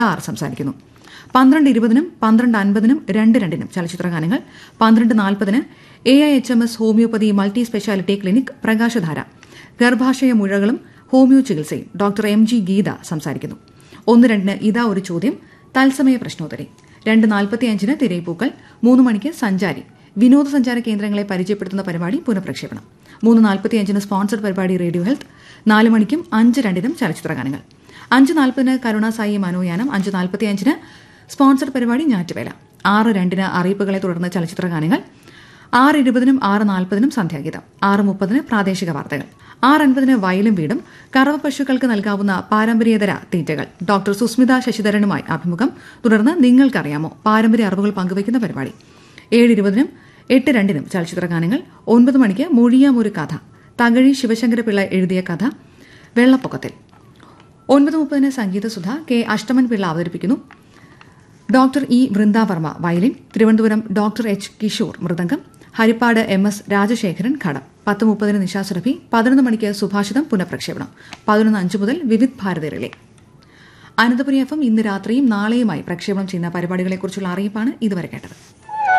R സംസാരിക്കുന്നു പന്ത്രണ്ട് ഇരുപതിനും പന്ത്രണ്ട് അൻപതിനും രണ്ട് രണ്ടിനും ചലച്ചിത്ര ഗാനങ്ങൾ പന്ത്രണ്ട് നാൽപ്പതിന് A I H M S homoeopathy multi speciality clinic Prakashadhara ഗർഭാശയ മുഴകളും ഹോമിയോ ചികിത്സയും ഡോക്ടർ എം ജി ഗീത സംസാരിക്കുന്നു ഒന്ന് രണ്ടിന് ഇതാ ഒരു ചോദ്യം തത്സമയ പ്രശ്നോത്തരി രണ്ട് നാൽപ്പത്തിയഞ്ചിന് തിരയിപ്പൂക്കൾ മൂന്ന് മണിക്ക് സഞ്ചാരി വിനോദസഞ്ചാര കേന്ദ്രങ്ങളെ പരിചയപ്പെടുത്തുന്ന പരിപാടി പുനഃപ്രക്ഷേപണം മൂന്ന് നാൽപ്പത്തിയഞ്ചിന് സ്പോൺസർഡ് പരിപാടി റേഡിയോ ഹെൽത്ത് നാല് മണിക്കും അഞ്ച് രണ്ടിനും ചലച്ചിത്ര ഗാനങ്ങൾ അഞ്ച് നാൽപ്പതിന് കരുണാസായി മനോയാനം അഞ്ച് നാൽപ്പത്തിയഞ്ചിന് സ്പോൺസർഡ് പരിപാടി ഞാറ്റുവേല ആറ് രണ്ടിന് അറിയിപ്പുകളെ തുടർന്ന് ചലച്ചിത്ര ഗാനങ്ങൾ ആറ് ഇരുപതിനും ആറ് നാൽപ്പതിനും സന്ധ്യാഗീതം ആറ് മുപ്പതിന് പ്രാദേശിക വാർത്തകൾ ആറ് അൻപതിന് വയലും വീടും കറവ പശുക്കൾക്ക് നൽകാവുന്ന പാരമ്പര്യേതര തീറ്റകൾ ഡോക്ടർ സുസ്മിത ശശിധരനുമായി അഭിമുഖം തുടർന്ന് നിങ്ങൾക്കറിയാമോ പാരമ്പര്യ അറിവുകൾ പങ്കുവയ്ക്കുന്ന പരിപാടി ഏഴ് ഇരുപതിനും എട്ട് രണ്ടിനും ചലച്ചിത്ര ഗാനങ്ങൾ ഒൻപത് മണിക്ക് മൊഴിയാം ഒരു കഥ തകഴി ശിവശങ്കരപിള്ള എഴുതിയ കഥ വെള്ളപ്പൊക്കത്തിൽ ഒൻപത് മുപ്പതിന് സംഗീതസുധ കെ അഷ്ടമൻ പിള്ള അവതരിപ്പിക്കുന്നു doctor E Vrindavarma violin Thiruvananthapuram doctor H Kishore mridangam Haripad M S Rajasekharan ghatam പത്ത് മുപ്പതിന് നിശാസുരഭി പതിനൊന്ന് മണിക്ക് സുഭാഷിതം പുനഃപ്രക്ഷേപണം പതിനൊന്ന് അഞ്ച് മുതൽ Vividh Bharati relay Ananthapuri F M ഇന്ന് രാത്രിയും നാളെയുമായി പ്രക്ഷേപണം ചെയ്യുന്ന പരിപാടികളെക്കുറിച്ചുള്ള അറിയിപ്പാണ് ഇതുവരെ കേട്ടത്